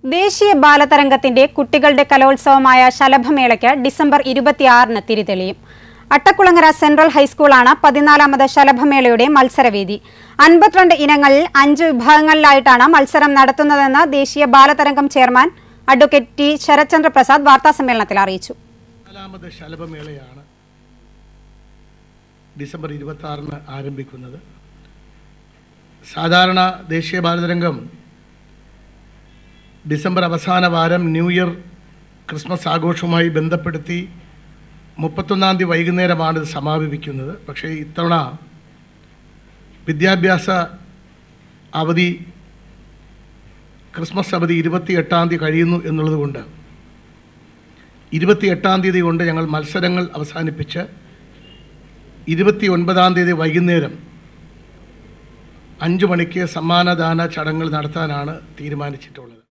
ദേശീയ ബാലതരംഗത്തിന്റെ കുട്ടികളുടെ കലോത്സവമായ ശലഭമേളയ്ക്ക് ഡിസംബർ ഇരുപത്തിയാറിന് തിരിതെളിയും അട്ടക്കുളങ്ങര സെൻട്രൽ ഹൈസ്കൂളാണ് പതിനാലാമത് ശലഭമേളയുടെ മത്സരവേദി അൻപത്തിരണ്ട് ഇനങ്ങളിൽ അഞ്ച് വിഭാഗങ്ങളിലായിട്ടാണ് മത്സരം നടത്തുന്നതെന്ന് Desheeya Balatharangam chairman advocate T Sarathchandra Prasad വാർത്താസമ്മേളനത്തിൽ അറിയിച്ചു നാലാമത് ശലഭമേളയാണ് ഡിസംബർ ഇരുപത്തി ആറിന് ആരംഭിക്കുന്നത് സാധാരണ ദേശീയ ബാലതരംഗം ഡിസംബർ അവസാന വാരം ന്യൂ ഇയർ ക്രിസ്മസ് ആഘോഷവുമായി ബന്ധപ്പെടുത്തി മുപ്പത്തൊന്നാം തീയതി വൈകുന്നേരമാണ് ഇത് സമാപിക്കുന്നത് പക്ഷേ ഇത്തവണ വിദ്യാഭ്യാസ അവധി ക്രിസ്മസ് അവധി ഇരുപത്തി എട്ടാം തീയതി കഴിയുന്നു എന്നുള്ളതുകൊണ്ട് ഇരുപത്തി എട്ടാം തീയതി കൊണ്ട് ഞങ്ങൾ മത്സരങ്ങൾ അവസാനിപ്പിച്ച് ഇരുപത്തി ഒൻപതാം തീയതി വൈകുന്നേരം അഞ്ച് മണിക്ക് സമ്മാനദാന ചടങ്ങുകൾ നടത്താനാണ് തീരുമാനിച്ചിട്ടുള്ളത്